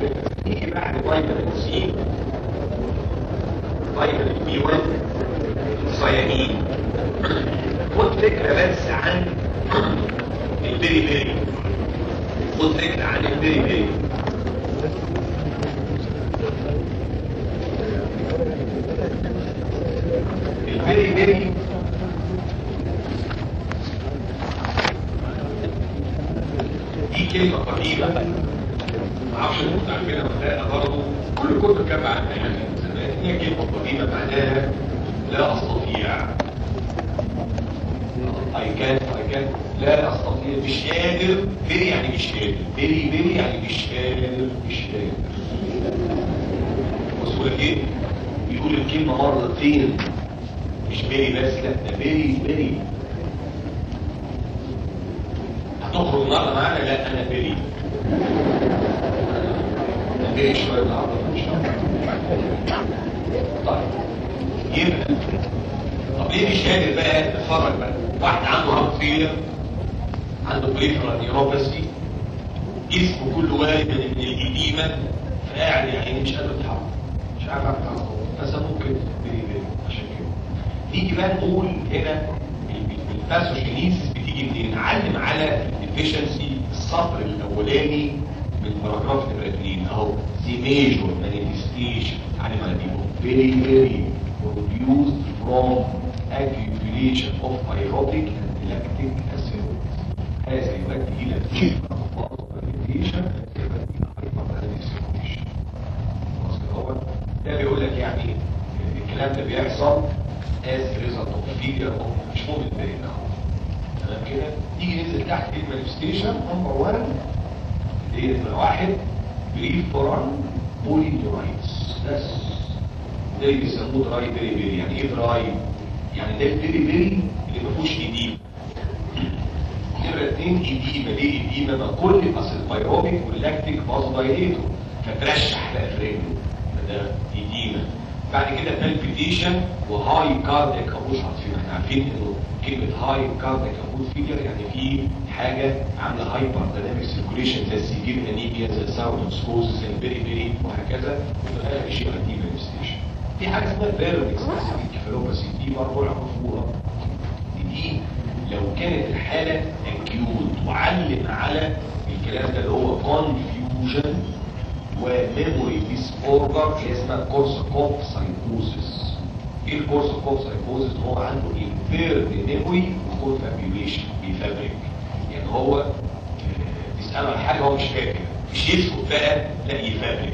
نيجي بعد فيتامين سي فيتامين بي 1 صيانين خد فكرة بس عن البيري بيري خد فكرة عن البيري بيري البيري بيري دي كلمة قديمة معرفش انتوا عارفينها ولا لا برضه كل الكتب كان عنها يعني من زمان هي كلمة قديمة معناها لا استطيع I can't I can't لا استطيع مش قادر بيري يعني مش قادر بيري بيري يعني مش قادر مش قادر بص بقول لك ايه بيقول الكلمة مرتين مش بيري بس لا ده بيري بيري هتخرج النهارده معانا لا انا بيري انا بيري شويه النهارده ان شاء الله طيب يبقى طب ليه مش قادر بقى اتفرج بقى واحد عنده هارت فيلر عنده بريفرال نيوروباثي جسمه كله وارد من الإديمة فقاعد يعني مش قادر يتحرك مش عارف يتحرك فسموه كده بيري بيري عشان كده نيجي بقى نقول هنا الباثوجينيسيس بتيجي منين نعلم على الافشنسي السطر الاولاني من باراجراف نمره 2 اهو the major manifestation علم على دي very very produced from accumulation of pyrotic and lactic acid هذا يؤدي الى fermentation يؤدي الى hypertension هو ده بيقول لك يعني الكلام ده بيحصل as a result of failure of مش مهم ازاي تمام كده تيجي ننزل تحت المانيفستيشن نمبر 1 اللي هي نمره واحد بريفوران بولينيورايتس بس ده اللي بيسموه دراي بيري بيري يعني ايه دراي؟ يعني ده البيري بيري اللي ما فيهوش ايديم نمرة اتنين ايديما ليه ايديما ما كل اصل البيروبيك واللاكتيك باظ دايريتو فترشح بقى في رجله فده ايديما بعد كده بالبيتيشن وهاي كارديك ابوش عارفين احنا عارفين انه كلمه هاي كارديك ابوش فيجر يعني في حاجه عامله هايبر دايناميك سيركوليشن زي السيجير انيميا زي الساوندوسكوز زي البيري بيري وهكذا وفي الاخر شيء دي مانيفستيشن في حاجه اسمها فيرونكس كيفالوباسي دي برضه عرفوها دي لو كانت الحاله اكيوت وعلم على الكلام ده اللي هو كونفيوجن وميموري ديس اوردر اللي اسمها كورسكوب سايكوزس ايه الكورسكوب سايكوزس هو عنده امبيرد ميموري وكونفابيوليشن بيفابريك يعني هو آه، تساله على حاجه هو مش فاكر مش يسكت بقى لا يفابريك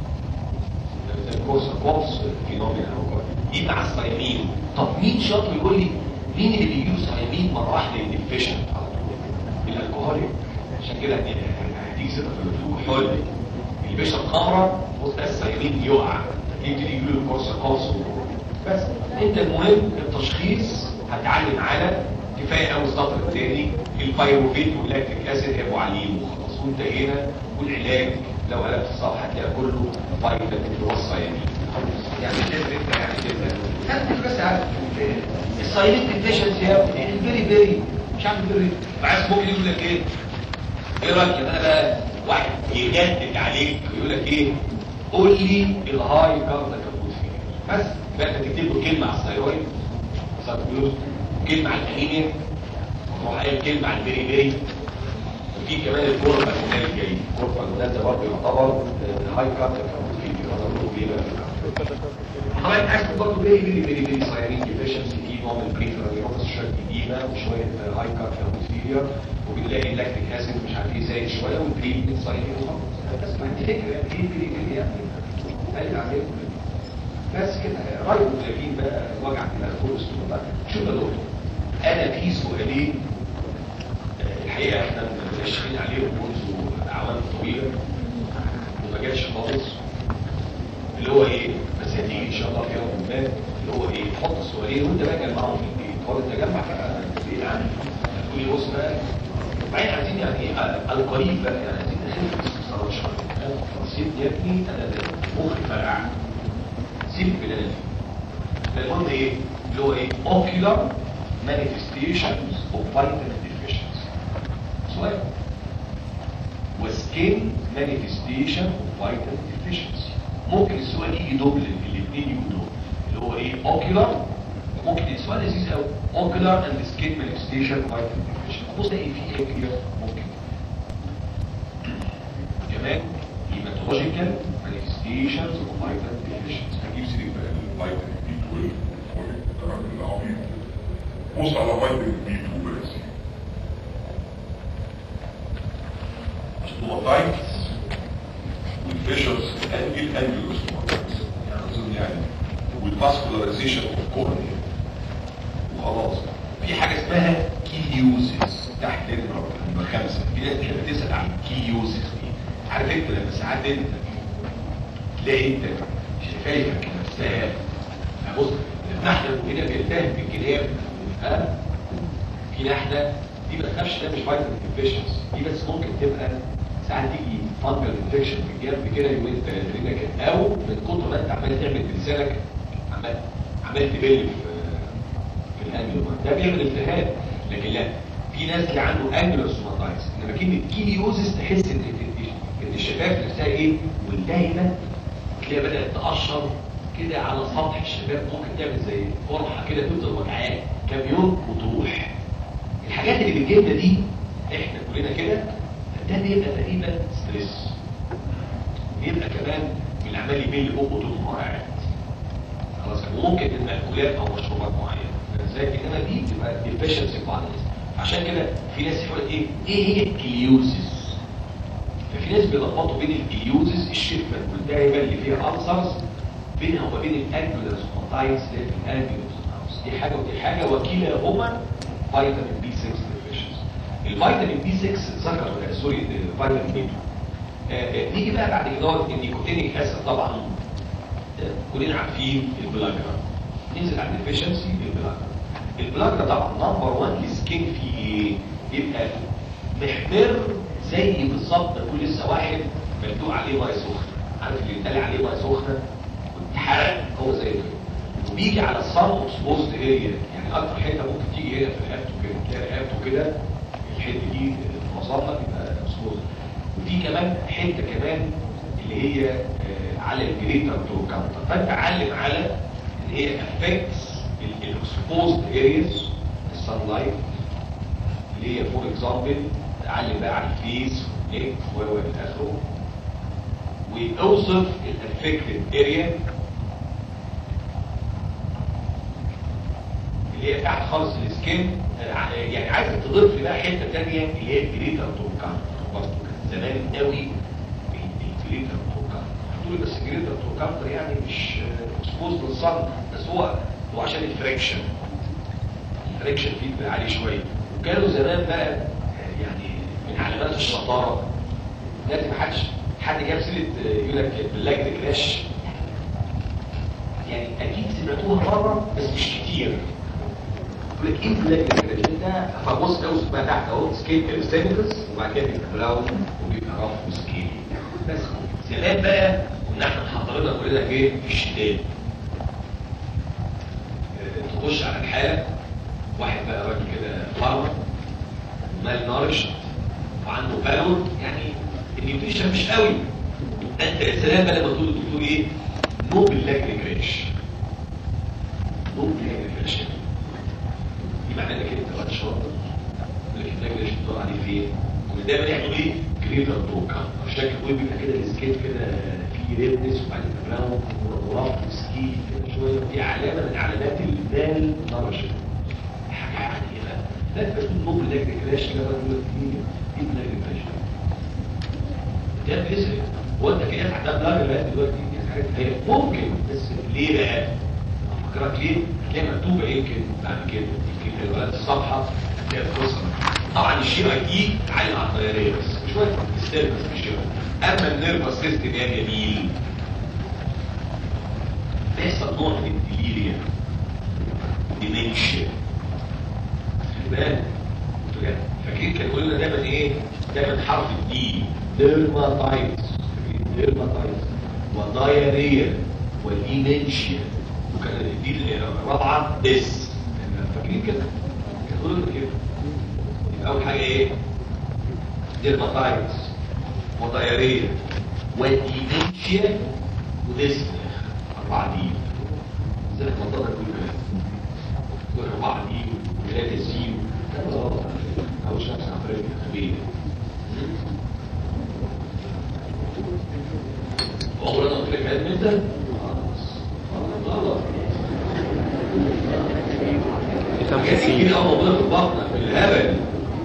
الكورسكوبس فينومينا دي مع الصيامين طب مين شاطر يقول لي مين اللي بيجيله صيامين مره واحده يدفشن على طول الالكوهوليك عشان كده هتيجي سنه في الفتوح حل اللي بيشرب خمره بص بس الصيامين يقع يبتدي يجيله الكورسكوبس بس انت المهم التشخيص هتعلم على كفايه قوي السطر الثاني البايروفيت واللاكتيك اسيد هيبقوا عاليين وخلاص وانتهينا والعلاج لو قلبت الصفحه هتلاقي كله فيتامين اللي هو الصيامين يعني كده انت يعني كده خدت بس عارف الصيامين ديفيشنسي يا ابني البيري بيري مش عارف بيري وعايز ممكن يقول لك ايه ايه رايك انا بقى واحد يجدد عليك يقول لك ايه قول لي الهاي كاردا كابوس فيه بس بقى انت تكتب له كلمه على الثايرويد سبيوز كلمه على الانيميا وتروح قايل كلمه على البيري بيري وفي كمان الكورة المجنونية الجاي الكورة المجنونية ده برضه يعتبر هاي كاردا كابوس فيه هذا برضه ليه بقى حضرتك اكتب برضه بيري بيري بيري بيري صايرين ديفيشنسي في نوع من البريفرال يوكس شويه قديمه وشويه هاي كاردا كابوس وبنلاقي اللاكتيك اسيد مش عارف ايه زايد شويه والبريد صايرين بس ما عندي فكره يعني ايه بيري بيري يعني قال عليكم بس كده رايكم شايفين بقى وجع دماغ فوق الاسطول بقى شوف يا دكتور انا في سؤالين آه، الحقيقه احنا ماشيين عليهم منذ اعوام طويله وما جاتش خالص اللي هو ايه بس هتيجي ان شاء الله في يوم ما اللي هو ايه حط السؤالين وانت بقى جمعهم في البيت هو انت جمع بقى بعيد عنك تقول لي بص بقى بعدين عايزين يعني ايه آه، القريب بقى يعني عايزين نخف الاستفسارات شويه سيبني يا ابني انا مخي فرقع سيب بالله المهم ايه اللي هو ايه ocular manifestations of vitamin deficiency سؤال سكين مانيفستيشن اوف فيتامين ديفيشنسي ممكن السؤال يجي دوبل الاثنين يجوا دوبل اللي هو ايه اوكيولار ممكن السؤال لذيذ قوي اوكيولار اند سكين مانيفستيشن اوف فيتامين ديفيشنسي بص ايه في ايه كده ممكن كمان هيماتولوجيكال مانيفستيشنز اوف فيتامين ديفيشنسي هنجيب سيري بقى فيتامين بي 12 الكلام العبيط بص على فيتامين بي 2 بس ستوماتايتس والفيشرز انجل انجل ستوماتايتس يعني اظن يعني والفاسكولاريزيشن اوف كورنيا وخلاص في حاجه اسمها كيليوزيس تحت نمره نمره خمسه في ناس بتحب تسال عن الكيليوزيس دي عارف انت لما ساعات انت تلاقي انت شفايفك نفسها بص النحله هنا بيلتهب بالجناب ها في نحله دي ما تخافش ده مش فيتامين ديفيشنس دي بس ممكن تبقى ساعات تيجي فانجل انفكشن في الجنب كده يومين ثلاثه كده او من كتر ما انت عمال تعمل بلسانك عمال عمال تبل في في الانجل ده بيعمل التهاب لكن لا في ناس اللي عنده انجلر سوماتايتس انما كلمه كيليوزس تحس ان ان الشفايف نفسها ايه والدايما تلاقيها بدات تقشر كده على سطح الشباب ممكن تعمل زي قرحه كده تفضل وجعان كام يوم وتروح الحاجات اللي بتجيبنا دي احنا كلنا كده ده بيبقى تقريبا ستريس بيبقى كمان من عمال يميل بقه طول النهار قاعد خلاص وممكن من مأكولات او مشروبات معينه ازاي انما دي بتبقى ديفيشنسي في بعض الناس عشان كده في ناس يقول ايه ايه هي الكليوزيس ففي ناس بيلخبطوا بين الكليوزيس الشفه الملتهبه اللي فيها ألسرز بينها وما بين الانجولار سبونتايتس اللي في الانجولار دي حاجه ودي حاجه وكلاهما فيتامين بي 6 ديفيشنسي الفيتامين بي 6 ذكر آه، سوري آه، فيتامين بي 2 نيجي بقى بعد كده النيكوتينيك اسيد طبعا آه، كلنا عارفين البلاجرا ننزل على الديفيشنسي البلاجرا البلاجرا طبعا نمبر 1 السكين فيه ايه؟ يبقى محمر زي بالظبط كل لسه واحد مدلوق عليه ميه سخنه عارف اللي يتقال عليه ميه سخنه واتحرق هو زي كده وبيجي على الصن اكسبوزد اريا يعني اكتر حته ممكن تيجي هنا في رقبته كده تلاقي رقبته كده الحته دي وصلنا يبقى اكسبوزد وفي كمان حته كمان اللي هي آه، على الجريتر تروكانتا فانت علم على ان هي افكتس الاكسبوزد ارياز السان لايت اللي هي فور اكزامبل تعلم بقى على الفيس والنيك و و الى اخره واوصف الافكتد اريا اللي هي تحت خالص السكين يعني عايز تضيف لي بقى حته ثانيه اللي هي الجريتر توكان برضه كان زمان قوي الجريتر توكان هتقولي بس الجريتر توكان يعني مش اكسبوز للصن بس هو هو عشان الفريكشن الفريكشن فيه بيبقى عالي شويه وكانوا زمان بقى يعني من علامات الشطاره لازم محدش حد جاب سيره يقول لك باللاج كراش يعني اكيد سمعتوها مره بس مش كتير يقول لك ايه اللاج كراش ده فبص اوصف بقى تحت اهو سكيل كالستينيكس وبعد كده بيبقى براون وبيبقى رف وسكيل بس زمان بقى كنا احنا محضرينها كلنا ايه في الشتاء آه، تخش على الحاله واحد بقى راجل كده فارمر مال نارش وعنده بالون يعني النيوتريشن مش قوي انت يا سلام بقى لما تقول الدكتور ايه نو باللاج ريجريش نو باللاج ريجريش دي معناه انك انت وقت شاطر لكن اللاج ريجريش بتدور عليه فين ودايما يعملوا ايه جريتر توكا الشكل كله بيبقى كده السكيل كده فيه ريدنس وبعدين براون ورف وسكيل كده شويه ودي علامه من علامات البال نرشت حاجه يعني لا تبقى تقول نوبل لاج ريجريش كده بقى يقول لك ايه ايه بلاج ريجريش ده بيسرق هو انت كده ده بلاج لغايه دلوقتي يعني حاجات هي ممكن بس ليه بقى؟ افكرك ليه؟ هتلاقي مكتوبه يمكن بعد كده يمكن الولاد الصفحه هتلاقي القصه طبعا الشي اي تي عالي على الطياريه بس شويه استيل بس مش كده اما النيرفس سيستم يا جميل بيحصل نوع من الديليريا ديمنشيا خلي بالك فاكرين كان يقول لنا دايما ايه؟ دايما حرف الدي ديرماتايتس ديرماتايتس ودايريا وديمنشيا وكان الدي الرابعه ديس فاكرين كده؟ كان يقولوا لنا كده يبقى اول حاجه ايه؟ ديرماتايتس ودياريه وديمنشيا وديسك اربعه دي زي ما طلع كل كل اربعه دي وثلاثه سي او شخص عفريت خبير عمر انا قلت لك علم انت غلط حاجات كتير قوي موجوده في بطنك بالهبل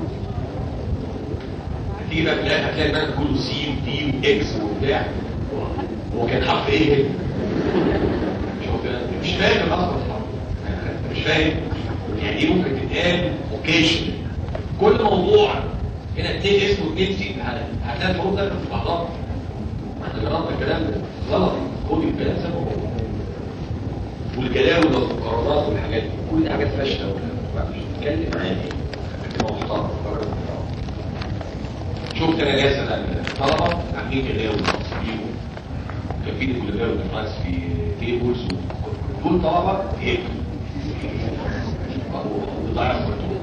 هتيجي بقى تلاقي هتلاقي بقى كله سي ودي واكس وبتاع هو كان حرف ايه هنا؟ شوف كده انت مش فاهم اصلا انت مش فاهم يعني ايه ممكن تتقال اوكيشن كل موضوع هنا اتنين اسمه اتنين سي هتلاقي الحروف ده في بعضها احنا جربنا الكلام ده غلط خد الكلام زي ما هو والجداول والقرارات والحاجات دي كل دي حاجات فاشله مش بتتكلم عادي هتبقى محترم شفت انا ناس انا طلبه عاملين جداول بيهم كاتبين الجداول بالناس في تيبلز كل طلبه يكتب وضيع مرتبه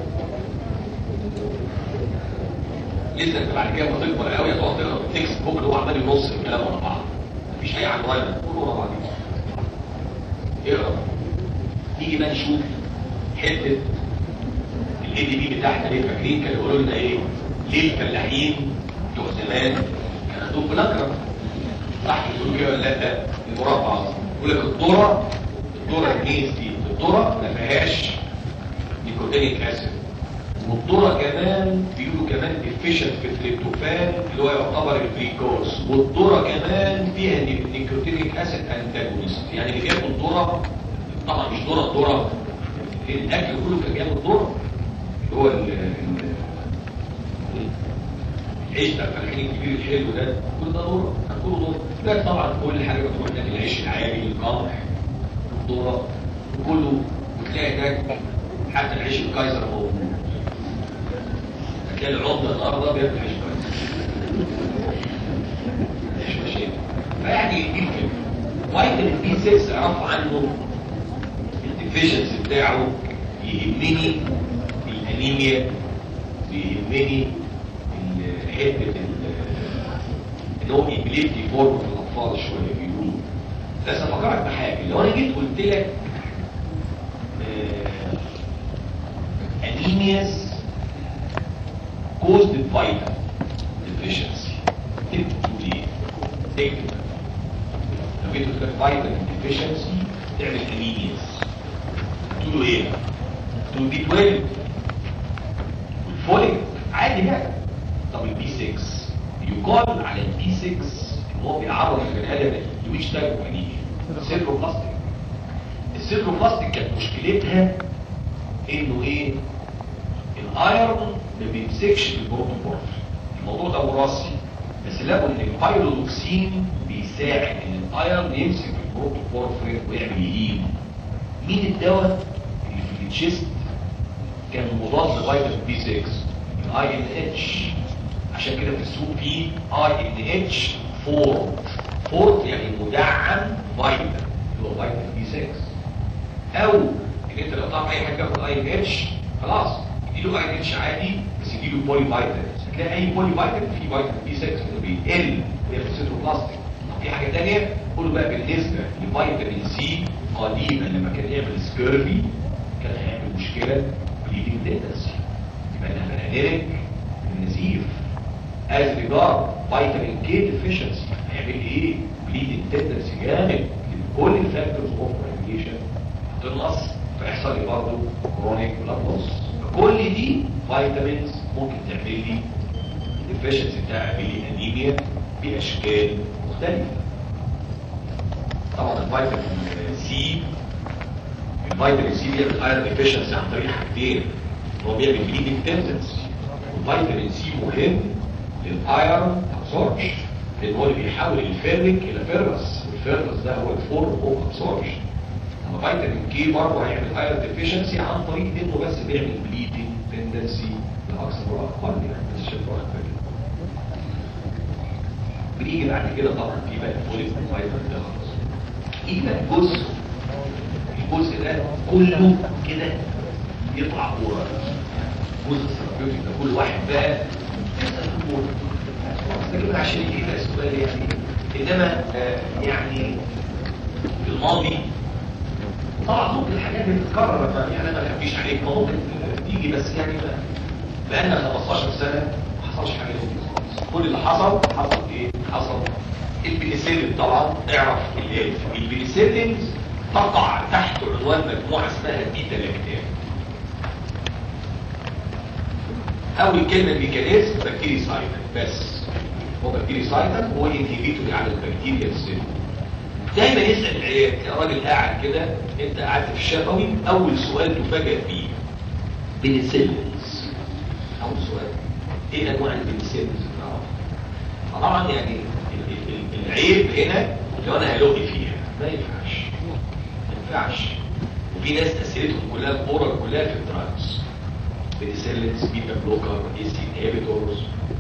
لسه انت بعد كده لما تكبر قوي هتقعد تقرا التكست بوك اللي هو عمال ينص الكلام ورا بعض مفيش اي عنوان كله ورا بعض اقرا نيجي بقى نشوف حته الاي دي بي بتاعنا ليه فاكرين كانوا يقولوا لنا ايه ليه الفلاحين بتوع زمان كانوا عندهم بلاكرة صح يقولوا كده ولا لا المربع يقول لك الذره الذره الكيس دي الذره ما فيهاش نيكوتينيك اسيد والذره كمان بيقولوا كمان ديفيشنت في التريبتوفان اللي هو يعتبر الجليكوز والذره كمان فيها نيكوتينيك اسيد انتاجونست يعني اللي بياكل ذره طبعا مش ذره ذره الاكل كله كان بياكل ذره اللي هو ال- ال- العيش بتاع الفلاحين الكبير الحلو ده كل ده ذره كله ذره لا طبعا كل حاجه بتروح تاكل العيش العادي القمح الذره وكله وتلاقي هناك حتى العيش الكايزر موجود هتلاقي العضله النهارده بياكل عيش كايزر مش مشاكل فيعني دي الفكره فيتامين بي 6 اعرف عنه الديفيشنسي بتاعه يهمني الانيميا بيهمني ال- حته ال- ان هو ابليبتي فورم في الاطفال شويه بيقولوا بس افكرك بحاجه لو انا جيت قلت لك انيمياز caused by deficiency تكتب تقول ايه؟ تكتب لو جيت قلت لك فيتامين ديفيشنسي تعمل انيمياز تقول له ايه؟ تقول بي 12 والفوليك عادي بقى طب البي 6 يقال على البي 6 ان هو بيعرض البني ادم لويش تايب اوف انيميا سيروبلاستيك السيروبلاستيك كانت مشكلتها انه ايه؟ الايرون ما بيمسكش في البروتوبورف الموضوع ده وراثي بس لقوا ان البايرودوكسين بيساعد ان الايرون يمسك في البروتوبورفرين ويعمل يهيم مين الدواء اللي في التشيست كان مضاد لفيتامين بي 6 الاي ان اتش عشان كده في السوق في اي ان اتش فورت فورت يعني مدعم فيتامين اللي هو فيتامين بي 6 او ان انت لو تعرف اي حاجه تاخد اي ان اتش خلاص اديله اي ان اتش عادي بس اديله بولي فيتامين هتلاقي اي بولي فيتامين في فيتامين بي 6 اللي بيقل هي في السيتوبلاستيك طب في حاجه ثانيه قولوا بقى بالنسبه لفيتامين سي قديما لما كان يعمل سكيرفي كان هيعمل مشكله بليدنج تندنسي يبقى انا بنادرك النزيف از ريجارد فيتامين كي ديفيشنسي هيعمل ايه؟ بليدنج تندنسي جامد كل الفاكتورز اوف ريجيشن تنقص فيحصل لي برضه كرونيك بلاد لوس كل دي فيتامينز ممكن تعمل لي الديفيشنسي بتاع لي انيميا باشكال مختلفه طبعا الفيتامين سي الفيتامين سي بيعمل ايرون ديفيشنسي عن طريق حاجتين هو بيعمل بليدنج تندنسي والفيتامين سي مهم للايرون ابسوربشن لان هو اللي بيحول الفيرميك الى فيرمس الفيرمس ده هو الفورم اوف ابسوربشن اما فيتامين كي برضه هيعمل ايرون ديفيشنسي عن طريق انه بس بيعمل بليدنج تندنسي لاكثر واقل يعني بس شوف واحد فاكر بنيجي بعد كده طبعا في بقى الفوليك فيتامين ده خلاص يجي بقى الجزء الجزء ده كله كده يطلع كوره الجزء الثيرابيوتيك ده كل واحد بقى يسال الكوره لكن عشان يجي لنا سؤال يعني انما آه، يعني في الماضي طبعا ممكن الحاجات دي تتكرر بقى، يعني انا ما بخبيش عليك ما ممكن آه، تيجي بس يعني بقى بقالنا 15 سنه ما حصلش حاجه دي خالص كل اللي حصل حصل ايه؟ حصل البنسلين طبعا اعرف ال- البنسلين تقع تحت عنوان مجموعه اسمها بيتا لاكتام اول كلمه ميكانيزم بكتيري سايتن بس هو بكتيري سايتن هو انهبيتوري على البكتيريا السيل دايما يسال العيال يا راجل قاعد كده انت قاعد في الشفوي اول سؤال تفاجئ بيه بنسلينز اول سؤال ايه انواع البنسلينز اللي نعرفها طبعا يعني ال- ال- ال- العيب هنا لو انا هلغي فيها ما ينفعش ما ينفعش وفي ناس اسئلتهم كلها الاورال كلها في الدراجز بنسلينز بيتا بلوكر اي سي انهبيتورز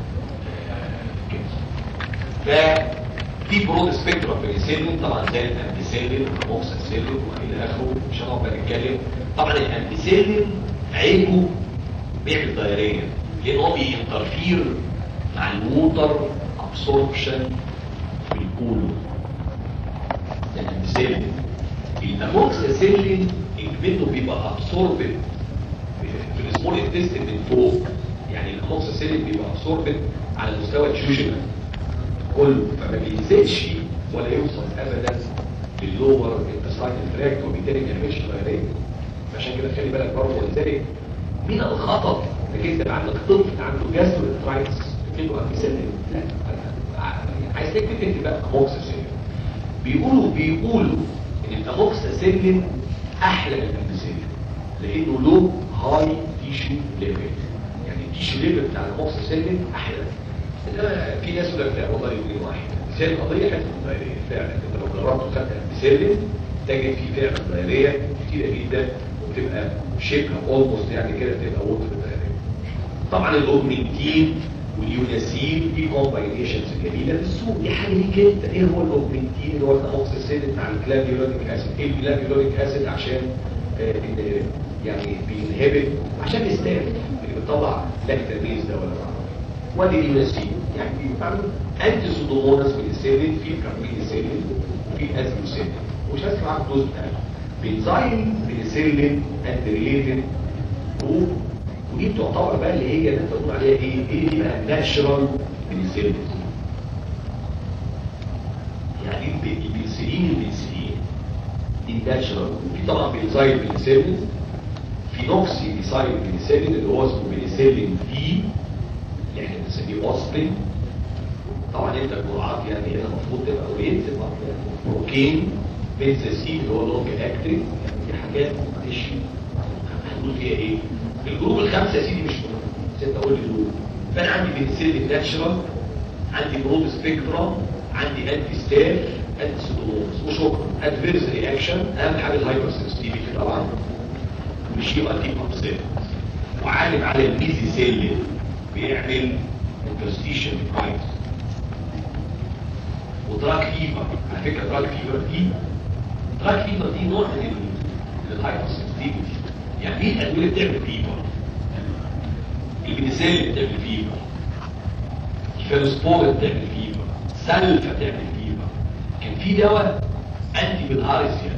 ففي برود سبيكترم بنسلين طبعا زي الامبيسيلين والموكساسيلين والى اخره مش هنقعد نتكلم طبعا الامبيسيلين عيبه بيعمل دايريه لان هو بينترفير مع الووتر ابسوربشن في الكولو ده الامبيسيلين الاموكساسيلين منه بيبقى ابسوربد في السمول انتستين من فوق يعني الاموكساسيلين بيبقى ابسوربد على مستوى الجوجنال كله فما بينزلش ولا يوصل ابدا لللور انتستاينال تراكت وبالتالي ما يعملش غيريه عشان كده خلي بالك برضه ولذلك من الخطر انك انت يبقى عندك طفل عنده جاستروانترايتس تكتبه امبيسيلين لا أنا- عايز تكتب انت بقى اموكساسيلين بيقولوا بيقولوا ان الاموكساسيلين احلى من الامبيسيلين لانه له هاي تيشو ليفل يعني التيشو ليفل بتاع الاموكساسيلين احلى انما في ناس يقول لك لا والله يقولين واحد زي القضيه حته الدايريه فعلا انت لو جربت وخدت امبيسيلين تجد في فعلا دايريه كتيره جدا وبتبقى شبه اولموست يعني كده بتبقى ووتر دايريه طبعا الاوجمنتين واليوناسين دي كومباينيشنز جميله في السوق دي حاجه ليك انت ايه هو الاوجمنتين اللي هو الاموكسيسيلين مع الكلافيولونيك اسيد ايه الكلافيولونيك اسيد عشان آه، إن يعني بينهبت عشان الستاف اللي بتطلع لاكتاميز ده ولا ما وادي اليوناسين يعني بيعملوا انتي سودوموناس بنسيلين في كاربينيسيلين وفي ازموسيلين مش هسمع الدوز بتاعه بنزايم بنسيلين اند ريليتد ودي بتعتبر بقى اللي هي اللي انت بتقول عليها ايه ايه دي بقى ناتشرال بنسيلين يعني الب- البنسلين البنسلين دي ناتشرال وفي طبعا بنزايم بنسيلين في نوكسي بيسايد بنسلين اللي هو اسمه بنسلين في يعني بنسميه وصفي طبعا انت الجرعات يعني هنا المفروض تبقى قليل تبقى بروكين بنساسين اللي هو لونج اكتنج دي حاجات معلش هنقول فيها ايه الجروب الخمسه يا سيدي مش مهم بس انت قول لي دول فانا عندي بنسلين ناتشرال عندي برود سبيكترا عندي انتي ستاف انتي سودومونز وشكرا ادفيرس رياكشن اهم حاجه الهايبر سنسيتيفيتي طبعا مش يبقى تيب ابسيت وعالم على الميزي سيل بيعمل انترستيشن برايت ودراك فيفر على فكره دراك فيفر دي دراك فيفر دي نوع من ال- الهايبر سنسيتيفيتي يعني ايه الادويه بتعمل فيفر البنسلين بتعمل فيفر الفيروسبور بتعمل فيفر سلفة بتعمل فيفر كان في دواء انتي بالهارسيا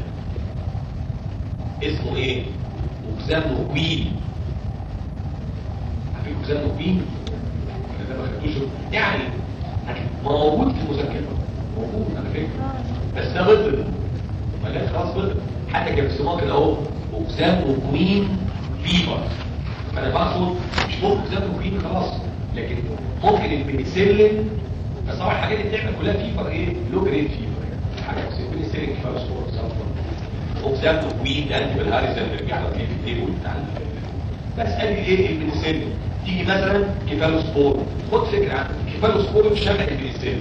اسمه ايه اوكزامنوكوين عارفين اوكزامنوكوين ولا ده ما خدتوش يعني ما موجود في المذكره موجود على فكره بس ده بطل ما لا خلاص بطل حتى كان بيسموها كده اهو اوكزامنوكوين فيفر فانا بقصد مش ممكن اوكزامنوكوين خلاص لكن ممكن البنسلين بس طبعا الحاجات اللي بتعمل كلها فيفر ايه لو جريد فيفر يعني حاجه بس البنسلين كفايه صور وبسبب تكوين انت بالهارس اللي بيرجع لك في التيبل بتاع ال- بس قال لي ايه البنسلين تيجي مثلا كيفالوسبور خد فكره عن كيفالوسبور شبه البنسلين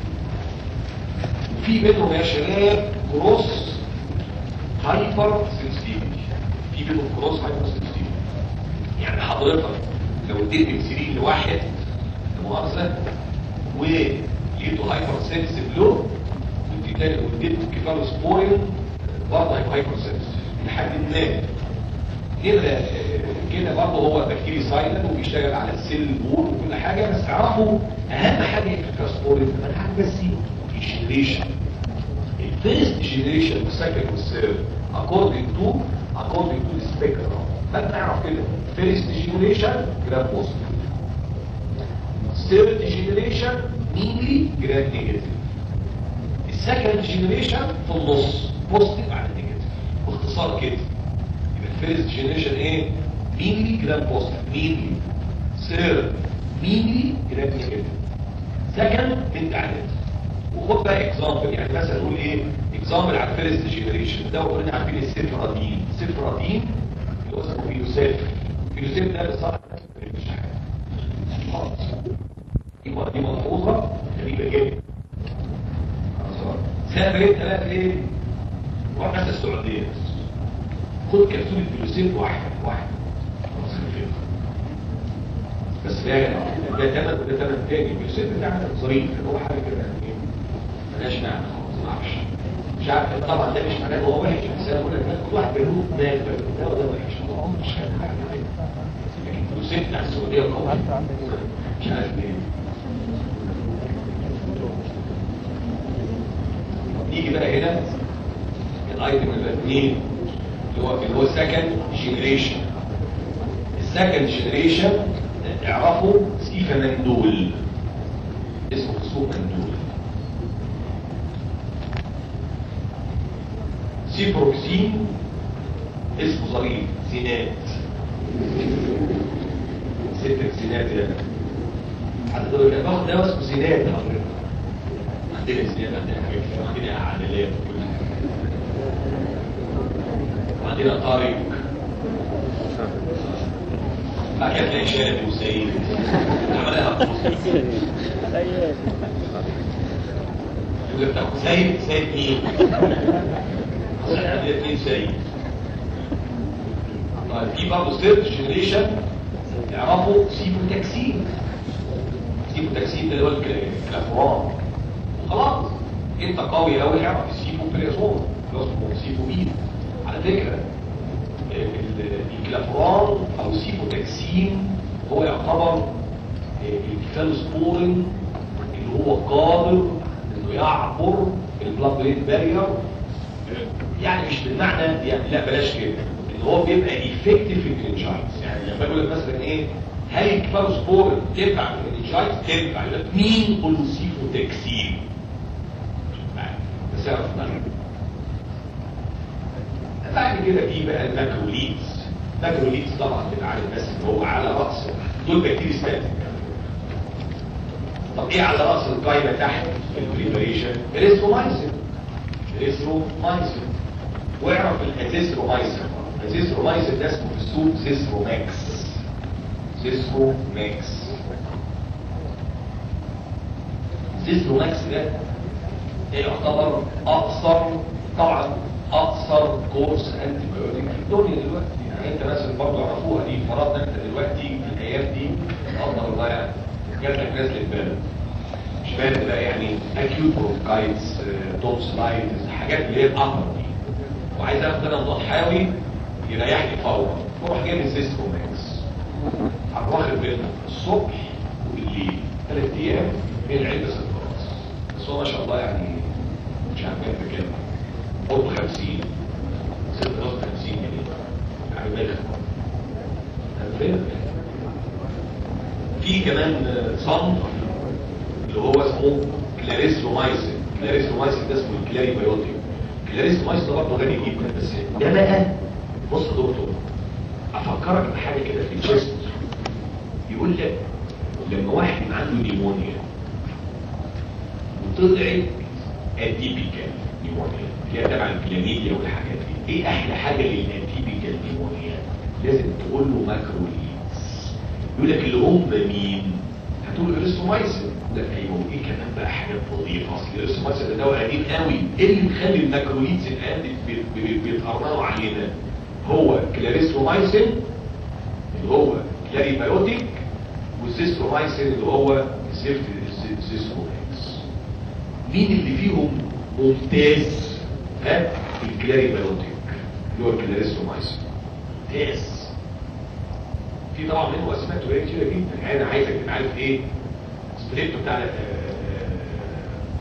وفي منهم يا شباب كروس هايبر سنسيتيفيتي في منهم كروس هايبر سنسيتيفيتي يعني حضرتك لو اديت بنسلين لواحد مؤاخذه ولقيته هايبر سنسيتيف له واديت واديته كيفالوسبورين برضه هيبقى هايبر سنسيتيف لحد ما كده كده برضه هو بكتيري سايلنت وبيشتغل على السيل بول وكل حاجه بس اعرفوا اهم حاجه في بس الجنريشن الفيرست جنريشن والسكند والثيرد according to according to the spectrum فانت تعرف كده فيرست جنريشن جرام بوزيتيف ثيرد جنريشن مينلي جرام نيجاتيف السكند جنريشن في النص بوزيتيف على نيجاتيف باختصار كده يبقى الفيرست جنريشن ايه مينلي جرام بوزيتيف مينلي ثيرد مينلي جرام نيجاتيف سكند انت عدد وخد بقى اكزامبل يعني مثلا نقول ايه اكزامبل على الفيرست جنريشن ده وقلنا عارفين السيفرادين السيفرادين اللي هو اسمه فيلوسيف فيلوسيف ده بالظبط مش حاجه خالص يبقى دي ملحوظه غريبه جدا سافر انت بقى فين؟ روح مثلا السعوديه خد كبسوله فيلوسيف واحده واحده خلاص كده بس ده ده تمن وده تمن تاني الفيلوسيف ده عمل ظريف اللي هو حاجه كده يعني ملهاش معنى خالص ما اعرفش مش عارف طبعا ده مش معناه هو وحش الانسان يقول لك كل واحد بيروح مال ده وده وحش مش عارف لكن الفيلوسيف بتاع السعوديه قوي مش عارف ليه نيجي بقى هنا الايتم اللي اثنين اللي هو اللي هو السكند جنريشن السكند جنريشن اعرفوا سيفا مندول اسمه سوق مندول سيبروكسين اسمه ظريف زينات ستة زينات يعني حتى تقول لك باخد دواء اسمه زينات حضرتك عندنا زينات عندنا حاجات كتير عندنا عدلات وكل حاجة وعندنا طارق بعد كده تلاقي شارع وسيد عملها يقول لك سيد سيد مين؟ عندنا اثنين سيد طيب في برضه ثيرد جنريشن يعرفوا سيبوتاكسين سيبوتاكسين ده اللي هو الكلافوران خلاص انت قوي قوي اعرف السيبوبريزون اللي هو اسمه سيبوبين على فكره الكلافوران او السيبوتاكسين هو يعتبر الكفالوسبورين اللي هو قادر انه يعبر البلاد برين بارير يعني مش بالمعنى يعني لا بلاش كده ان هو بيبقى ايفكتيف في الانجايتس يعني لما بقول لك مثلا ايه هل الكفالوسبورين تنفع في الانجايتس تنفع يقول لك مين قول له سيبوتاكسين بس اعرف معنى بعد كده في بقى الماكروليتس الماكروليتس طبعا بتبقى عارف بس ان هو على راس دول بكتيريا ستاتيك طب ايه على راس القايمه تحت في البريبريشن الريثرومايسين الريثرومايسين واعرف الازيثرومايسين الازيثرومايسين ده اسمه في السوق زيثروماكس زيثروماكس زيثروماكس ده ده يعتبر اقصر طبعا اقصر كورس انتي بايوتيك في الدنيا دلوقتي يعني انت مثلا برضه عرفوها دي فرضنا انت دلوقتي في الايام دي قدر الله يعني جات لك نزله برد مش فاهم بقى يعني اكيوت برونكايتس تونسلايتس الحاجات اللي هي الامر دي وعايز اخد انا نضوح حيوي يريحني فورا اروح جايب السيستروماكس هروح واخد منه الصبح وبالليل ثلاث ايام من العلبه ست راس بس هو ما شاء الله يعني مش عارف كام بكام قلت 50 ست راس 50 جنيه يعني بايخ في كمان صنف اللي هو اسمه كلاريسومايسين كلاريسومايسين ده اسمه الكلاري بايوتيك كلاريسومايسين ده برضه غني جدا بس ده بقى بص يا دكتور افكرك بحاجه كده في الجسم يقول لك لما واحد عنده نيمونيا وطلعت اتيبيكال نيمونيا اللي هي تبع الكلاميديا والحاجات دي ايه احلى حاجه للاتيبيكال نيمونيا لازم تقول له ماكروليدز يقول لك اللي هم مين هتقول اريستومايسين ده ايوه ايه كمان بقى حاجات نظيفه اصل الاريستومايسين ده دواء قديم قوي ايه اللي مخلي الماكروليدز الان بيتقرروا علينا هو كلاريستومايسين اللي هو كلاري بايوتيك والسيسترومايسين اللي هو سيفتي سيستروماكس مين اللي فيهم ممتاز ها الكلاري بايوتيك اللي هو الكلاريستومايسين ممتاز في طبعا منه اسماء تجاريه كتيره جدا يعني انا عايزك تبقى عارف ايه سبريتو بتاع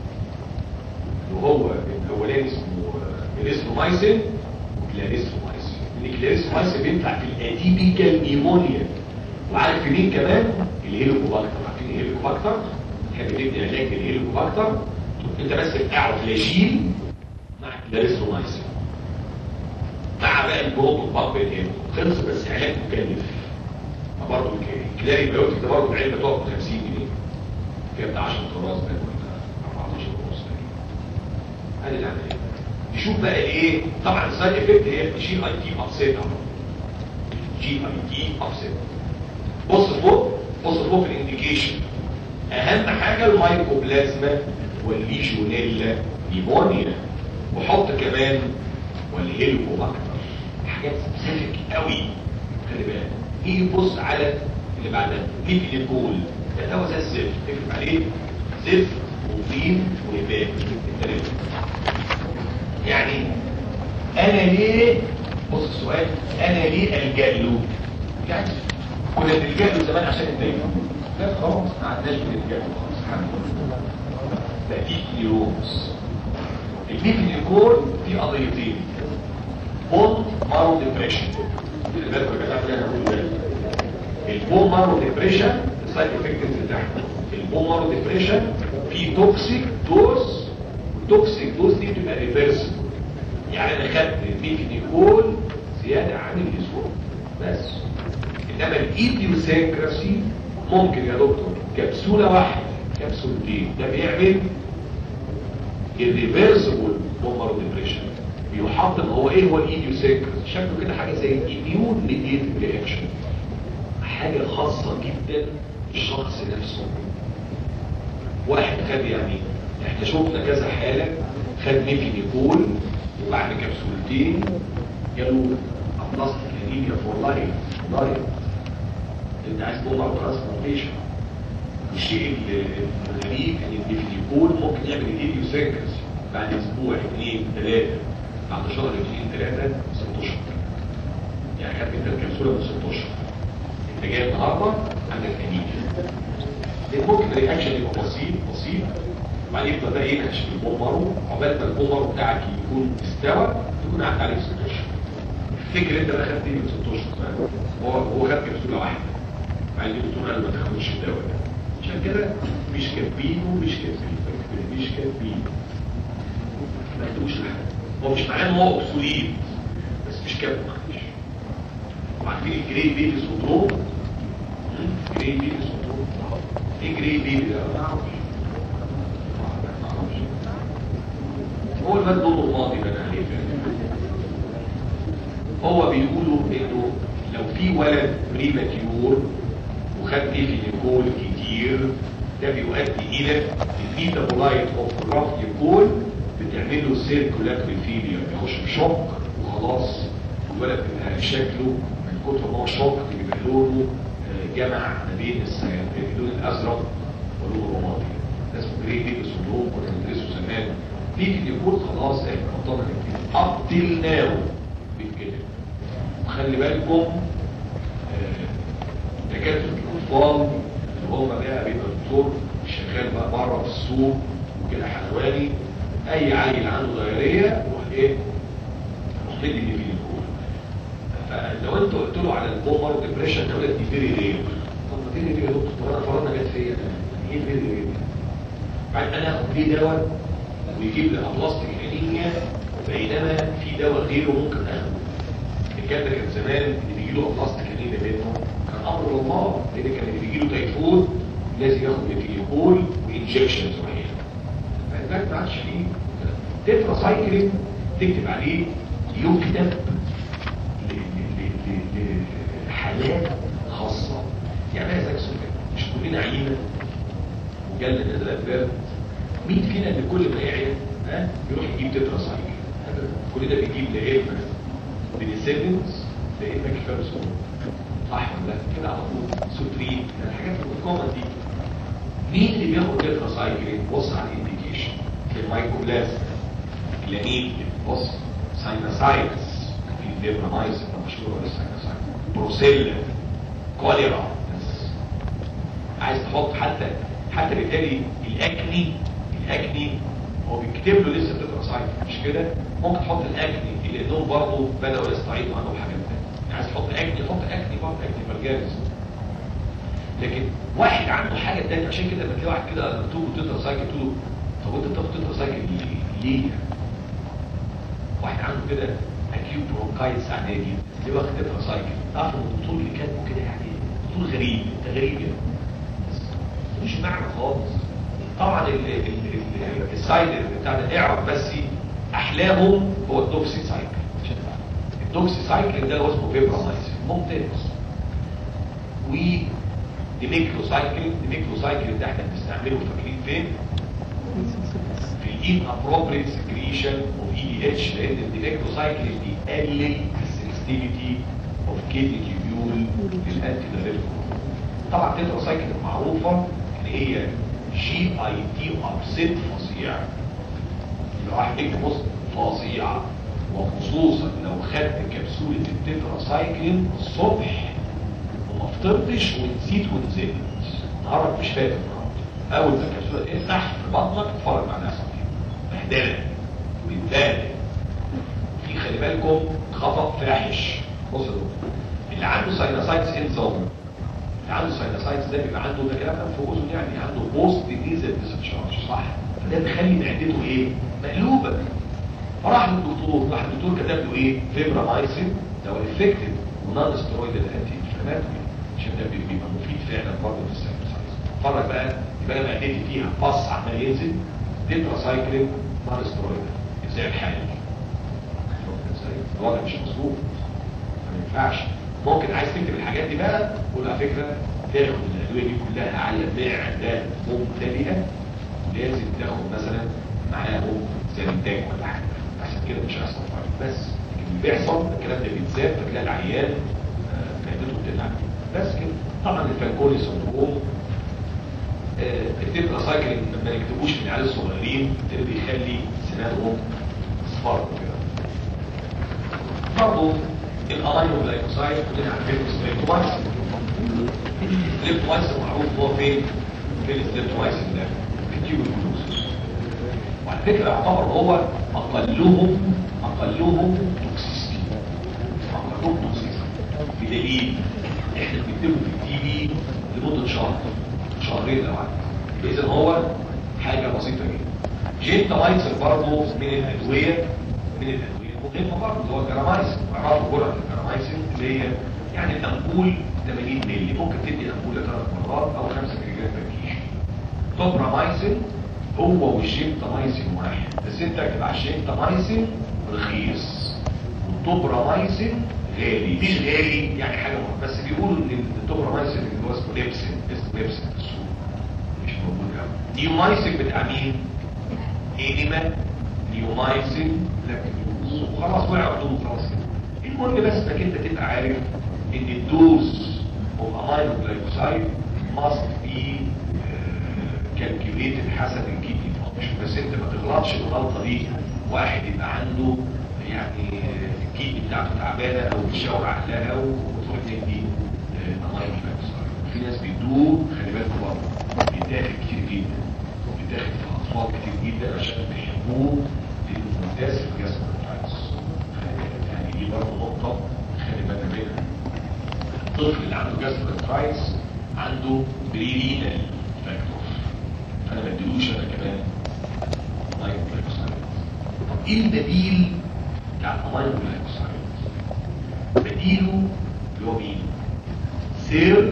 هو الاولاني اسمه ميريسترومايسين وكلاريسترومايسين الكلاريسترومايسين بينفع في الاتيبيكال نيمونيا وعارف في مين كمان الهيليكوباكتر عارفين الهيليكوباكتر تحب تبني علاج الهيليكوباكتر انت بس بتاعه فلاشيل مع كلاريسترومايسين مع بقى البروتو باب الهيلو خلص بس علاج مكلف برضه كلاري بيوتك ده برضه العلبه تقف ب 50 جنيه فيها بتاع 10 طراز بقى ولا 14 ونص هذه العمليه نشوف بقى ايه طبعا السايد افكت هي جي اي تي ابسيت جي اي تي ابسيت بص فوق بص فوق في الانديكيشن اهم حاجه المايكوبلازما والليجونيلا نيمونيا وحط كمان والهيليكوباكتر حاجات سبيسيفيك قوي خلي بالك يجي يبص على اللي بعدها ليبيديكول ده دواء زي الزفت تكتب عليه زفت وطين وهباب الثلاثه يعني انا ليه بص السؤال انا ليه الجا له يعني كنا بنلجا له زمان عشان الدين لا خلاص ما عدناش بنلجا له خلاص الحمد لله ده دي نيوروز الليبيديكول في قضيتين بون مارو ديبريشن اللي بالك يا جماعه انا بقول البون مارو ديبريشن السايد افكتس بتاعها البون مارو ديبريشن في توكسيك دوز والتوكسيك دوز دي بتبقى ريفرسبل يعني انا خدت ميكنيكول زياده عن اللزوم بس انما الايديوسينكراسي ممكن يا دكتور كبسوله واحده كبسولتين ده بيعمل الريفرسبل بون مارو ديبريشن بيحط ان هو ايه هو الايديوسينكراسي شكله كده حاجه زي الاميون ميديتد رياكشن حاجه خاصه جدا بالشخص نفسه واحد خد يعني احنا شفنا كذا حاله خد ميفينيكول وبعد كبسولتين جاله ابلاستيك انيميا فور لايف لايف انت عايز تقول على ترانسبلانتيشن الشيء الغريب ان الميفينيكول ممكن يعمل الايديوسينكراسي بعد اسبوع اثنين ثلاثه بعد شهر اثنين ثلاثه ست اشهر يعني خدت انت الكبسوله من ست اشهر انت جاي النهارده عندك انيميا ممكن الرياكشن يبقى بسيط بسيط وبعدين يفضل بقى ينهش في البومبارو عقبال ما البومبارو بتاعك يكون استوى تكون قعدت عليه ست اشهر افتكر انت بقى خدت ايه من ست اشهر هو هو خد كبسوله واحده بعدين الدكتور قال ما تاخدش الدواء ده عشان كده مش كاتبينه مش كاتبينه مش كاتبينه ما تقولش لحد هو مش معناه ان هو اوبسوليت بس مش كاتب معلش وعارفين الجري بيبي سندروم جري بيبي سندروم ايه جري بيبي ده ما اعرفش هو الواد دور الماضي بقى عليه هو بيقولوا انه لو في ولد بريماتيور وخد ايفينيكول كتير ده بيؤدي الى الميتابولايت اوف رافيكول بتعمل له سيركولاتري فيلير بيخش في شوك وخلاص الولد بيبقى شكله من كتر ما هو شوك بيبقى لونه جمع ما بين اللون الازرق واللون الرمادي ده اسمه جري بيبي سندروم كنا بندرسه زمان بيجي يقول خلاص احنا بطلنا نكتب اب تيل ناو بيتكتب وخلي بالكم دكاتره الاطفال اللي هم بقى بيبقى دكتور شغال بقى بره في السوق وكده حلواني اي عيل عنده ضياريه يروح ايه يروح مدي اللي فيه الكول فلو انت قلت له على البومر ديبريشن تقول لك دي فيري رير طب ما فيري رير يا دكتور طب انا فرضنا جت فيا ايه فيري رير بعد انا اخد ليه دواء ويجيب لي ابلاستيك انيميا بينما في دواء غيره ممكن اخده الكلام ده كان زمان اللي بيجي له ابلاستيك انيميا منه كان امر الله لان كان اللي بيجي له تايفود لازم ياخد ميثيليكول وانجكشنز وحيده فالباك ما عادش فيه تترا سايكلين تكتب عليه يكتب لحالات خاصه يعني زي السكر مش كلنا عينه وجلد نزلات برد مين فينا اللي كل ما يعيا ها يروح يجيب تترا سايكلين كل ده بيجيب لا اما بنسيلنز لا اما كفارسون صح ولا لا كده على طول سوترين الحاجات الكومن دي مين اللي بياخد تترا سايكلين بص على الانديكيشن المايكوبلازم الامين بص ساينوسايتس في الديبرامايسن مشهور ولا ساينوسايتس بروسيلا كوليرا بس عايز تحط حتى حتى بالتالي الاكني الاكني هو بيكتب له لسه تتراسايكل مش كده ممكن تحط الاكني لانهم برضه بداوا يستعيدوا عنهم حاجات تانية عايز تحط اكني حط اكني برضه اكني مالجاريز لكن واحد عنده حاجه تانية عشان كده لما تلاقي واحد كده مكتوب له تتراسايكل تقول له طب انت بتاخد تتراسايكل ليه؟ ليه؟ واحد عنده كده اكيوت برونكايتس عادي ليه واخد تتراسايكل تعرف ان الدكتور اللي كاتبه كده يعني دكتور غريب انت غريب يعني مش معنى خالص طبعا ال- ال- ال- السايد بتاع ده اعرف بس احلامه هو الدوكسي سايكل الدوكسي سايكل ده اللي هو اسمه فيبرامايسين ممتاز و ديميكلو سايكل ديميكلو سايكل ده احنا بنستعمله فاكرين فين؟ في الان ابروبريت سكريشن اوف اي دي اتش لان الديميكلو سايكل بيقلل السنسيتيفيتي اوف كيدني تيبيول للانتي دايركت طبعا التترا سايكل المعروفه ان هي جي اي تي ابسيت فظيع يبقى واحد يكتب بص فظيع وخصوصا لو خدت كبسوله التترا سايكل الصبح وما فطرتش ونسيت ونزلت نهارك مش فاكر النهارده اول ما الكبسوله تفتح في بطنك تتفرج مع نفسك بهدله ويتبهدل في خلي بالكم خطا فاحش بص يا دكتور اللي عنده ساينوسايتس انزوم اللي عنده ساينوسايتس ده بيبقى عنده ده كلام في اذن يعني عنده بوست نيزل ديسشارج صح فده بيخلي معدته ايه مقلوبه فراح للدكتور راح الدكتور كتب له ايه فيبرامايسين ده هو افكتيف ونون ستيرويد الانتي انفلاماتوري عشان ده بيبقى مفيد فعلا برضه في الساينوسايتس اتفرج بقى يبقى انا معدتي فيها باص عمال ينزل تتراسايكلين نون ستيرويد ازاي الحال الوضع مش مظبوط ما ينفعش ممكن عايز تكتب الحاجات دي بقى قول على فكره تاخد الادويه دي كلها على معده ممتلئه لازم تاخد مثلا معاهم سيرتاج ولا حاجه عشان كده مش هيحصل فرق بس لكن اللي بيحصل الكلام ده بيتزاد فتلاقي العيان آه، معدته بتلعب بس كده طبعا الفالكوني سندروم آه، التترا سايكل ما يكتبوش من العيال الصغيرين ده بيخلي سنانهم اصفار كده برضه الامينو جلايكوسايد كلنا عارفين ستريبتومايسين ستريبتومايسين معروف هو فين فين ستريبتومايسين ده في التيوب الجلوس وعلى فكره يعتبر هو اقلهم اقلهم توكسيستي اقلهم توكسيستي بدليل احنا بنكتبه في التي في لمده شهر شهرين او عدد اذا هو حاجه بسيطه جدا جينتامايسين برضه من الادويه من الادويه مهمه برضه اللي هو الجرامايسين اعرفوا جرعه الجرامايسين اللي هي يعني الامبول 80 مللي ممكن تدي امبوله ثلاث مرات او 5 مللي جرام بر كيلو توبرامايسين هو والجينتامايسين واحد بس انت اكتب على الجينتامايسين رخيص والتوبرامايسين غالي مش غالي يعني حاجه مهمة. بس بيقولوا ان التوبرامايسين اللي هو اسمه ليبسين اسمه ليبسين في السوق مش موجود قوي نيومايسين بتاع مين؟ انيما نيومايسين لاكتوز وخلاص وقع عندهم خلاص كده المهم بس انك انت تبقى عارف ان الدوز اوف امينو جلايكوسايد ماست بي كالكوليتد حسب الكيدني فانكشن بس انت ما تغلطش الغلطه دي واحد يبقى عنده يعني الكيدني بتاعته تعبانه او بتشاور عقلها وتروح تدي امينو جلايكوسايد في ناس بيدوه خلي بالكم برضه بيتاخد كتير جدا بيتاخد في اطفال كتير جدا عشان بيحبوه لانه ممتاز في جسم الفيروس يعني دي برضه نقطه خلي بالك منها الطفل اللي عنده جسم الفيروس عنده بريرينال فاكتور فانا ما اديلوش انا كمان امينو جلايكوسايد طب ايه البديل بتاع الامينو جلايكوسايد بديله اللي هو مين؟ سير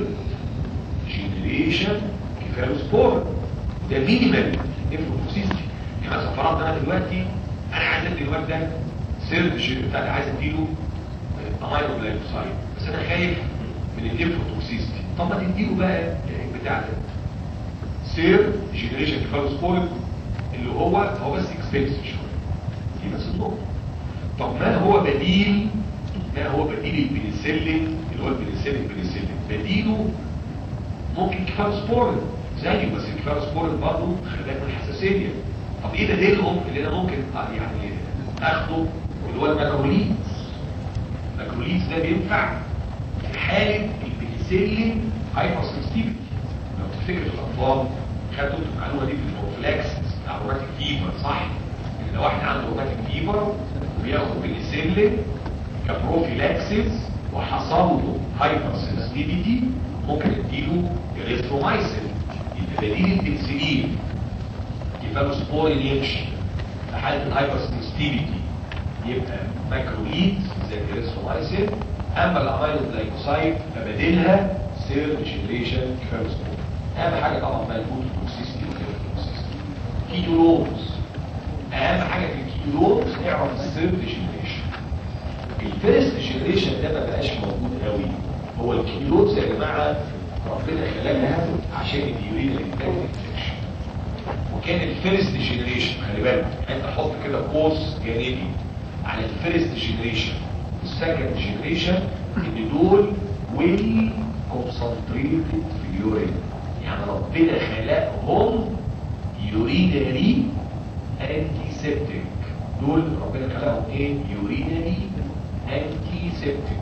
جينيريشن كيفالوسبور ده مينيمال انفوتوكسيستي يعني مثلا فرضنا انا دلوقتي انا عايز ادي الواد ده سيرج بتاعي عايز اديله امينو جلايكوسايد بس انا خايف من الانفوتوكسيستي طب ما تديله بقى بتاع ده سير جينيريشن كيفالوسبور اللي هو هو بس اكسبنسيف شويه دي بس النقطه طب ما هو بديل ما هو بديل البنسلين اللي هو البنسلين البنسلين بديله ممكن كفاروسبورين زيه بس الكفاروسبورين برضه خلي بالك من الحساسيه طب ايه بديلهم اللي انا ممكن يعني اخده اللي هو الماكروليز الماكروليز ده بينفع في حاله البنسلين هايبر سنسيتيفيتي لو تفتكر في الاطفال خدتوا المعلومه دي في البروفلاكس بتاع روماتيك فيبر صح ان لو واحد عنده روماتيك فيبر وبياخد بنسلين كبروفيلاكسيس وحصل له هايبر سنسيتيفيتي ممكن اديله اريثرومايسين يبقى بديل البنسلين كيفالوسبورين يمشي في حاله الهايبر سنسيتيفيتي يبقى ماكرويد زي الاريثرومايسين اما الامينو جلايكوسايد فبديلها سيرد جنريشن كيفالوسبورين اهم حاجه طبعا بقى الفود توكسيستي والكيتوسيستي كيتولوز اهم حاجه في الكيتولوز اعرف السيرد جنريشن الفيرست جنريشن ده ما بقاش موجود قوي هو الكيلوز يا جماعه ربنا خلقها عشان اليورين الانتاج انفكشن وكان الفيرست جنريشن خلي بالك انت حط كده قوس جانبي على الفيرست جنريشن والسكند جنريشن ان دول ويل كونسنتريتد في اليورين يعني ربنا خلقهم يورينري انتي سيبتيك دول ربنا خلقهم ايه يورينري انتي سيبتيك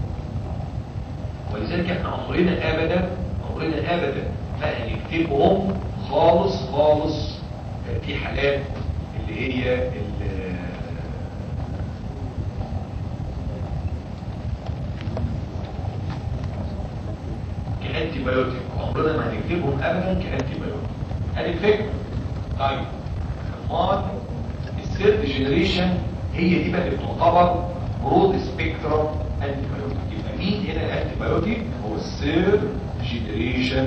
ولذلك احنا عمرنا ابدا عمرنا ابدا ما هنكتبهم خالص خالص في حالات اللي هي ال- كانتي بايوتيك عمرنا ما هنكتبهم ابدا كانتي بايوتيك ادي الفكره طيب امال الثيرد جنريشن هي دي بقى اللي بتعتبر برود سبيكترم انتي بايوتيك يبقى مين هنا الانتي بايوتيك هو الثيرد جنريشن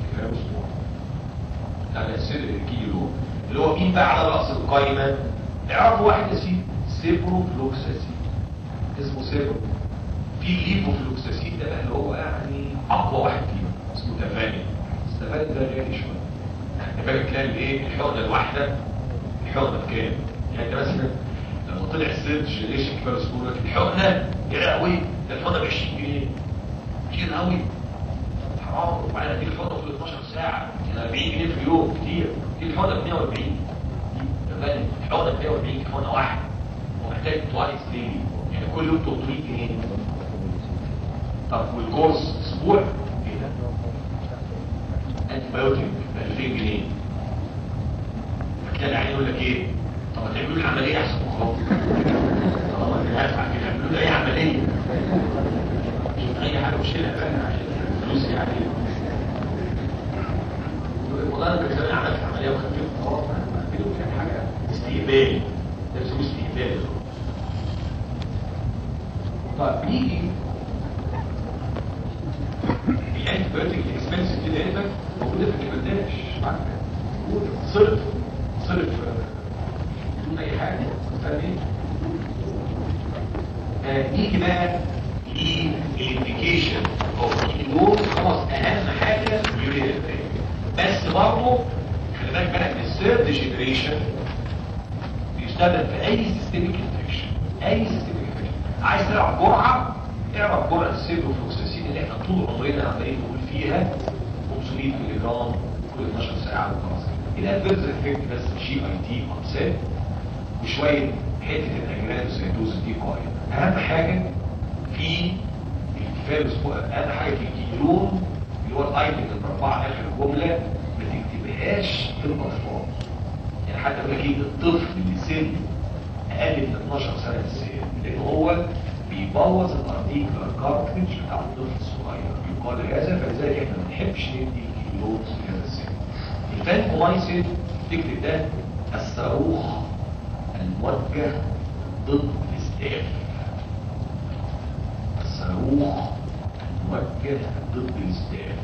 على السير الكيلو اللي هو مين بقى على راس القائمه اعرفوا واحد يا سيدي سيبروفلوكساسين اسمه سيبرو في ليفوفلوكساسين ده بقى اللي هو يعني اقوى واحد فيهم اسمه تفاني بس تفاني ده غالي شويه يعني بالك تلاقي الايه الحقنه الواحده الحقنه بكام يعني انت مثلا لما طلع السيرد جنريشن كبار سكول لك الحقنه يا قوي ده الحقنه ب 20 جنيه كتير قوي حرام وبعدين اديك الحقنه في 12 ساعه يعني 40 جنيه في اليوم كتير دي الحقنه ب 140 تمام الحقنه ب 140 حقنه واحده ومحتاج توايس ديلي يعني كل يوم 300 جنيه طب والكورس اسبوع ايه ده؟ انتي بايوتيك ب 2000 جنيه فتلاقي العيان يقول لك ايه؟ طب ما تعملوا لي عمليه احسن وخلاص طالما انا هدفع كده اعملوا لي اي عمليه شوف اي حاجه وشيلها بقى عشان فلوس يعني والله انا كنت عملت عمليه وخفيت خلاص كده كان حاجه استهبال ده اسمه استهبال طيب نيجي الانتي بايوتيك الاكسبنسيف دي دايما موجوده في الكبداش موجوده صرف صرف بدون اي حاجه فاهمين نيجي بقى للانديكيشن اوف النور خلاص اهم حاجه يوريا بس برضه خلي بالك بقى ان الثيرد جنريشن بيستخدم في اي سيستميك انفكشن اي سيستميك انفكشن عايز تلعب جرعه اعرف جرعه السيبروفلوكساسين اللي احنا طول عمرنا عمالين نقول فيها 500 مللي جرام كل 12 ساعه وخلاص كده الفيرز افكت بس جي اي تي ابسيت وشويه حته الاجرانوسيتوز دي قائمه اهم حاجه في الكفايه الاسبوع اهم حاجه في الكيلون اللي هو الايتم الاربعه اخر الجمله ما تكتبهاش في الاطفال يعني حتى يقول لك ايه الطفل اللي سنه اقل من 12 سنه في السن لان هو بيبوظ الارتيكولار كارتريج بتاع الطفل الصغير يقال هذا فلذلك احنا ما بنحبش ندي كيلون في هذا السن الفانكومايسين تكتب ده الصاروخ الموجه ضد الاستاف الصاروخ الموجه ضد الاستاف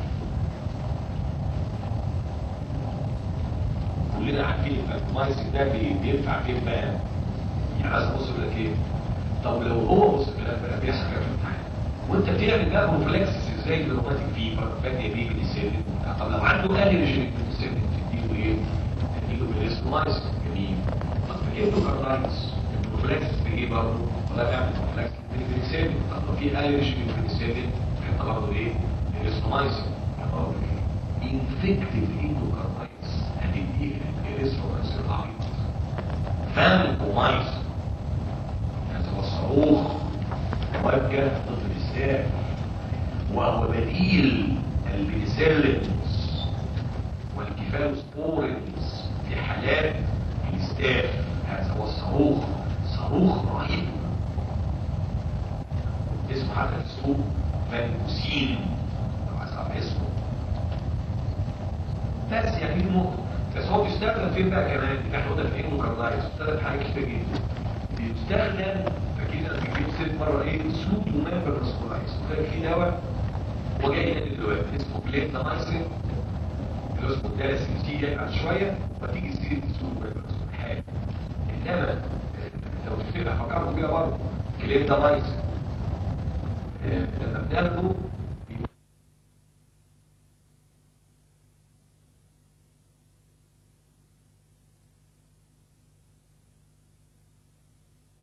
كلنا عارفين الفانكومايسين ده بي- بينفع فين بقى يعني عايز ابص لك ايه طب لو هو بص الكلام بقى بيحصل كده في الامتحان وانت بتعمل بقى بروفلاكسس ازاي للروماتيك فيبر فادي بيه بنسلين طب لو عنده الرجي بنسلين تديله ايه؟ تديله بالاسمايس جميل طب الاندوكاردايتس البروفلاكسس بايه برضه؟ ولا بيعمل بروفلاكسس بالبنسلين طب لو في الرجي بالبنسلين احنا برضه ايه؟ الاسمايس انفكتيف اندوكاردايتس هتديه الاسمايس العبيط فانكومايس هذا هو الصاروخ موجه ضد الاستاف وهو بديل البنسلينز والكيفالوسبورينز في حالات الاستاف ستاف هذا هو الصاروخ صاروخ رهيب اسمه حتى في السوق منبوسين لو عايز تعرف اسمه بس يعني دي نقطة بس هو بيستخدم فين بقى كمان احنا قلنا في انوكاردايز بيستخدم في حاجات كتير جدا بيستخدم فاكرين انا كنت جبت سيرة مرة ايه سوتو مامبر راسكولايز وكان في دواء هو جاي هنا دلوقتي اسمه بليتنامايسين اللي اسمه دالاسينتيا بعد شوية وتيجي سيرة سوتو مامبر حاجة انما لو تفتكر فكرت كده برضه كليتنامايسين لما بناخده